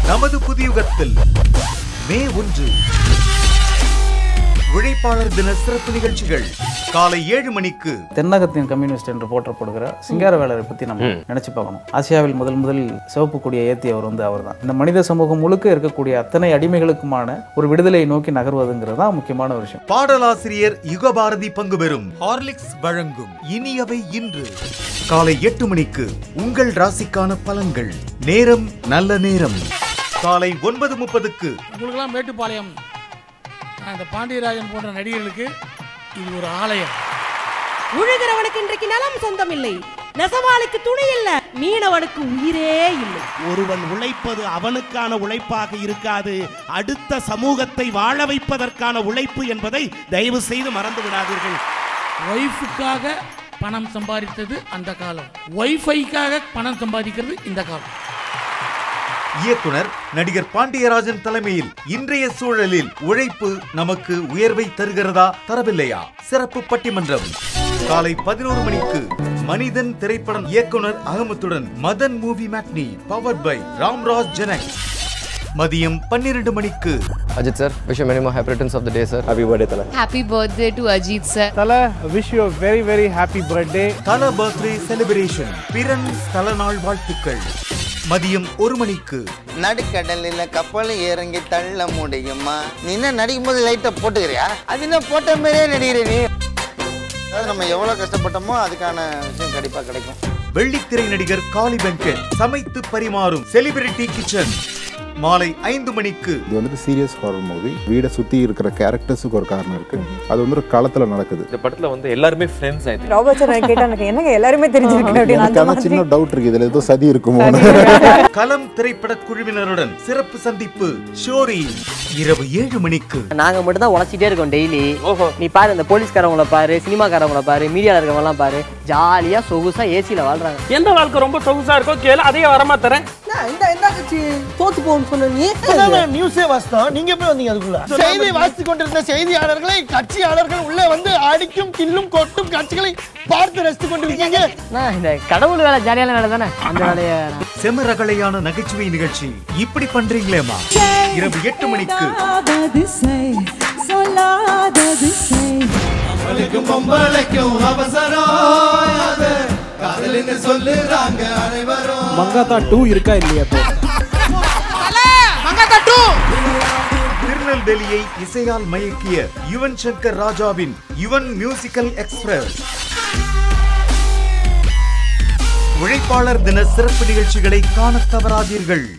நமது புதியுகத்தில் மே ஒன்று உழைப்பாளர் தின சிறப்பு நிகழ்ச்சிகள் காலை ஏழு மணிக்கு தென்னகத்தின் கம்யூனிஸ்ட் என்று போற்றப்படுகிற சிங்காரவேலரை பற்றி நம்ம நினைச்சு பார்க்கணும் ஆசியாவில் முதல் முதலில் சிவப்பு கொடியை ஏற்றியவர் வந்து அவர்தான் இந்த மனித சமூகம் முழுக்க இருக்கக்கூடிய அத்தனை அடிமைகளுக்குமான ஒரு விடுதலையை நோக்கி நகர்வதுங்கிறது தான் முக்கியமான ஒரு விஷயம் பாடலாசிரியர் யுகபாரதி பங்கு பெறும் ஹார்லிக்ஸ் வழங்கும் இனியவை இன்று காலை எட்டு மணிக்கு உங்கள் ராசிக்கான பலன்கள் நேரம் நல்ல நேரம் காலை ஒன்பது முப்பதுக்கு உங்களுக்கெல்லாம் மேட்டுப்பாளையம் ஆஹ், இந்த பாண்டியராஜன் போன்ற நடிகர்களுக்கு இது ஒரு ஆலயம் உழுகிறவனுக்கு இன்றைக்கு நிலம் சொந்தம் இல்லை நெசவாளுக்கு துணி இல்ல மீனவனுக்கு உயிரே இல்லை ஒருவன் உழைப்பது அவனுக்கான உழைப்பாக இருக்காது அடுத்த சமூகத்தை வாழ வைப்பதற்கான உழைப்பு என்பதை தயவு செய்து மறந்து விடாதீர்கள் ஒய்ஃபுக்காக பணம் சம்பாதித்தது அந்த காலம் ஒய்ஃபைக்காக பணம் சம்பாதிக்கிறது இந்த காலம் இயக்குனர் நடிகர் பாண்டியராஜன் தலைமையில் இன்றைய சூழலில் உழைப்பு நமக்கு உயர்வை தருகிறதா தரவில்லையா சிறப்பு பட்டிமன்றம் காலை பதினோரு மணிக்கு மனிதன் திரைப்படம் இயக்குனர் அகமத்துடன் Madan movie matinee powered by Ramraj ஜெனக் மதியம் பன்னிரண்டு மணிக்கு Ajit sir, wish you many more happy returns of the day, sir. Happy birthday, Tala. Happy birthday to Ajit sir. Tala, wish you a very, very happy birthday. Thala birthday celebration பிறன் தலநாள் வாழ்த்துக்கள் மதியம் ஒரு மணிக்கு நடுக்கடலில் கப்பல் இறங்கி தள்ள முடியுமா நீ என்ன நடிக்கும் போது லைட்டை போட்டுக்கிறியா அது என்ன போட்ட மாதிரியே நடிகிற நீ அதாவது நம்ம எவ்வளோ கஷ்டப்பட்டோமோ அதுக்கான விஷயம் கண்டிப்பாக கிடைக்கும் வெள்ளித்திரை நடிகர் காளி வெங்கட் சமைத்து பரிமாறும் செலிபிரிட்டி கிச்சன் மாலை ஐந்து மணிக்கு இது வந்துட்டு சீரியஸ் ஹாரர் மூவி வீடை சுற்றி இருக்கிற கேரக்டர்ஸுக்கு ஒரு காரணம் இருக்கு அது வந்து ஒரு களத்தில் நடக்குது இந்த படத்துல வந்து எல்லாருமே ஃப்ரெண்ட்ஸ் ஆயிடுச்சு ராபர்ட் சார் கேட்டா எனக்கு என்னங்க எல்லாருமே தெரிஞ்சிருக்கு எனக்கு ஆனால் சின்ன டவுட் இருக்கு இதில் ஏதோ சதி இருக்குமோ களம் திரைப்பட குழுவினருடன் சிறப்பு சந்திப்பு ஷோரி இரவு ஏழு மணிக்கு நாங்க மட்டும் தான் உழைச்சிட்டே இருக்கோம் டெய்லி நீ பாரு இந்த போலீஸ்காரவங்கள பாரு சினிமாக்காரவங்கள பாரு மீடியால இருக்கவங்க எல்லாம் பாரு ஜாலியா சொகுசா ஏசில வாழ்றாங்க எந்த வாழ்க்கை ரொம்ப சொகுசா இருக்கோ கேளு அதையே வரமா தரேன் இந்த என்ன கட்சி தோத்து போகணும்னு சொன்ன நீ நியூஸே வாசித்தோம் நீங்க எப்படி வந்தீங்க அதுக்குள்ள செய்தி வாசித்துக் கொண்டிருந்த செய்தியாளர்களை கட்சியாளர்கள் உள்ளே வந்து அடிக்கும் கில்லும் கொட்டும் காட்சிகளை பார்த்து ரசித்துக் கொண்டிருக்கீங்க நான் இந்த கடவுள் வேலை ஜாலியான வேலை தானே அந்த வேலையை செமரகலையான நகைச்சுவை நிகழ்ச்சி இப்படி பண்றீங்களேமா இரவு எட்டு மணிக்கு மங்காத்தா டூ இருக்கா இல்லையா இப்போ திருநெல்வேலியை இசையால் மயக்கிய யுவன் சங்கர் ராஜாவின் யுவன் மியூசிக்கல் எக்ஸ்பிரஸ் உழைப்பாளர் தின சிறப்பு நிகழ்ச்சிகளை காணத் தவறாதீர்கள்